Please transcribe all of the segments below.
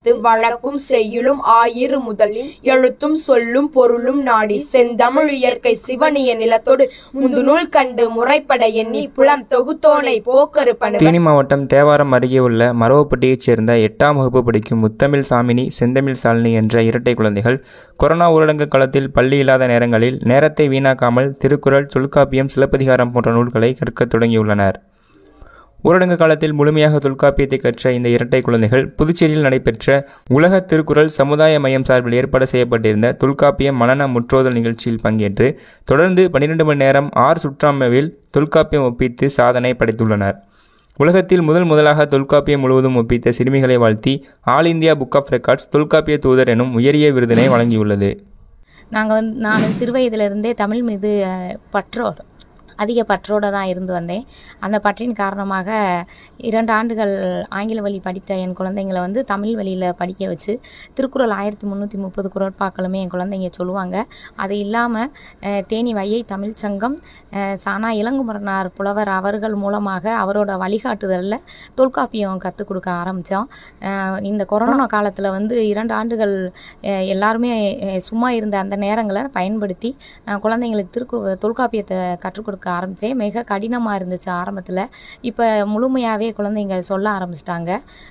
எழுத்து வழக்கும் செய்யுளும் ஆயிரு முதலில் எழுத்தும் சொல்லும் பொருளும் நாடி செந்தமிழ் இயற்கை சிவனிய நிலத்தோடு முந்துநூல் கண்டு முறைப்பட எண்ணி புலம் தொகுத்தோனை போக்கருப்பனு தேனி மாவட்டம் தேவாரம் அருகே உள்ள மரவப்பட்டியைச் சேர்ந்த எட்டாம் வகுப்பு படிக்கும் முத்தமிழ் சாமினி செந்தமிழ் சாலினி என்ற இரட்டை குழந்தைகள் கொரோனா ஊரடங்கு காலத்தில் பள்ளி இல்லாத நேரங்களில் நேரத்தை வீணாக்காமல் திருக்குறள் தொல்காப்பியம் சிலப்பதிகாரம் போன்ற நூல்களை கற்கத் தொடங்கியுள்ளனர் ஊரடங்கு காலத்தில் முழுமையாக தொல்காப்பியத்தை கற்ற இந்த இரட்டை குழந்தைகள் புதுச்சேரியில் நடைபெற்ற உலக திருக்குறள் சமுதாய மையம் சார்பில் ஏற்பாடு செய்யப்பட்டிருந்த தொல்காப்பியம் மனன முற்றோதல் நிகழ்ச்சியில் பங்கேற்று தொடர்ந்து பன்னிரண்டு மணி நேரம் ஆறு சுற்றாமையில் தொல்காப்பியம் ஒப்பித்து சாதனை படைத்துள்ளனர் உலகத்தில் முதல் முதலாக தொல்காப்பியம் முழுவதும் ஒப்பித்த சிறுமிகளை வாழ்த்தி All India Book of Records தொல்காப்பிய தூதர் எனும் உயரிய விருதினை வழங்கியுள்ளது நாங்கள் வந்து நான் சிறு வயதிலிருந்தே தமிழ் மீது அஹ், பற்றோடு அதிக பற்றோடு தான் இருந்து வந்தேன் அந்த பற்றின் காரணமாக இரண்டு ஆண்டுகள் ஆங்கில வழி படித்த என் குழந்தைங்களை வந்து தமிழ் வழியில் படிக்க வச்சு திருக்குறள் ஆயிரத்தி முந்நூற்றி முப்பது குரட்பாக்களுமே என் குழந்தைங்க சொல்லுவாங்க அது இல்லாமல் தேனி வையை தமிழ் சங்கம் அஹ், சானா இளங்குமரனார் புலவர் அவர்கள் மூலமாக அவரோட வழிகாட்டுதலில் தொல்காப்பியம் கற்றுக் கொடுக்க ஆரம்பித்தோம் இந்த கொரோனா காலத்தில் வந்து இரண்டு ஆண்டுகள் அஹ், எல்லாருமே அஹ், சும்மா இருந்த அந்த நேரங்களை பயன்படுத்தி நான் குழந்தைங்களுக்கு திருக்கு தொல்காப்பியத்தை கற்றுக் கொடுக்க ஆரம்பித்தேன் மிக கடினமாக இருந்துச்சு ஆரம்பத்தில் இப்போ முழுமையாகவே குழந்தைங்க சொல்ல ஆரம்பிச்சிட்டாங்க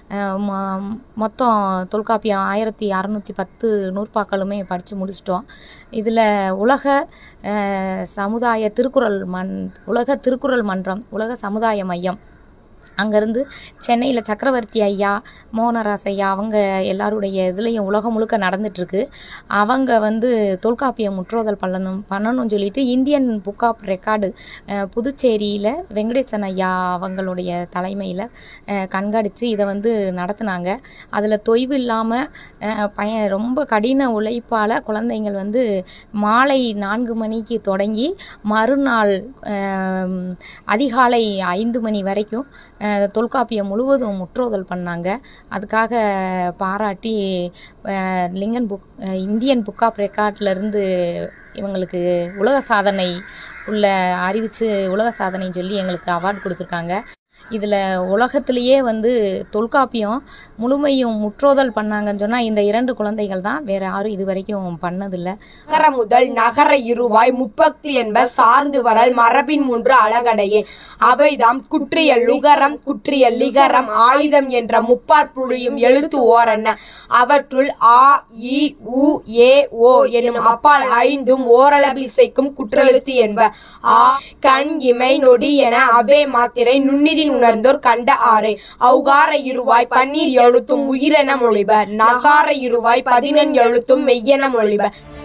மொத்தம் தொல்காப்பியம் ஆயிரத்தி அறநூற்றி பத்து நூற்பாக்களுமே படித்து முடிச்சிட்டோம் இதில் உலக அஹ், சமுதாய திருக்குறள் மன் உலக திருக்குறள் மன்றம் உலக சமுதாய மையம் அங்கேருந்து சென்னையில் சக்கரவர்த்தி ஐயா மோகனராஸ் ஐயா அவங்க எல்லாருடைய இதுலேயும் உலகம் முழுக்க நடந்துட்டுருக்கு அவங்க வந்து தொல்காப்பியம் முற்றோதல் பண்ணணும் பண்ணணும்னு சொல்லிட்டு இந்தியன் புக் ஆஃப் ரெக்கார்டு புதுச்சேரியில் வெங்கடேசன் ஐயா அவங்களுடைய தலைமையில் கண்காணித்து இதை வந்து நடத்துனாங்க அதில் தொய்வு இல்லாமல் பையன் ரொம்ப கடின உழைப்பால் குழந்தைங்கள் வந்து மாலை நான்கு மணிக்கு தொடங்கி மறுநாள் அஹ், அதிகாலை ஐந்து மணி வரைக்கும் அஹ், தொல்காப்பியம் முழுவதும் முற்றோதல் பண்ணாங்க அதுக்காக பாராட்டி அஹ், லிங்கன் புக் அஹ், இந்தியன் புக் ஆஃப் ரெக்கார்ட்லேருந்து இவங்களுக்கு உலக சாதனை உள்ள அறிவித்து உலக சாதனைன்னு சொல்லி எங்களுக்கு அவார்டு கொடுத்துருக்காங்க இதில் உலகத்திலேயே வந்து தொல்காப்பியம் முழுமையும் முற்றோதல் பண்ணாங்கன்னு சொன்னால் இந்த இரண்டு குழந்தைகள் தான் வேறு யாரும் இது வரைக்கும் பண்ணதில்லை நகர முதல் நகர இருவாய் முப்பத்தி என்ப சார்ந்து வரல் மரபின் மூன்று அழகடையே அவைதாம் குற்றியல் லுகரம் குற்றியல் லிகரம் ஆயுதம் என்ற முப்பார் புழியும் எழுத்து ஓரன்ன அவற்றுள் ஆ இ உ ஏ ஓ எனும் அப்பால் ஐந்தும் ஓரளபிசைக்கும் குற்றெழுத்து என்ப ஆ கண் இமை நொடி என அவே மாத்திரை நுண்ணிதின் உணர்ந்தோர் கண்ட ஆறு அவுகார இருவாய் பன்னீர் எழுத்தும் உயிரென மொழிப நகார இருவாய் பதினெண் எழுத்தும் மெய்யென மொழிப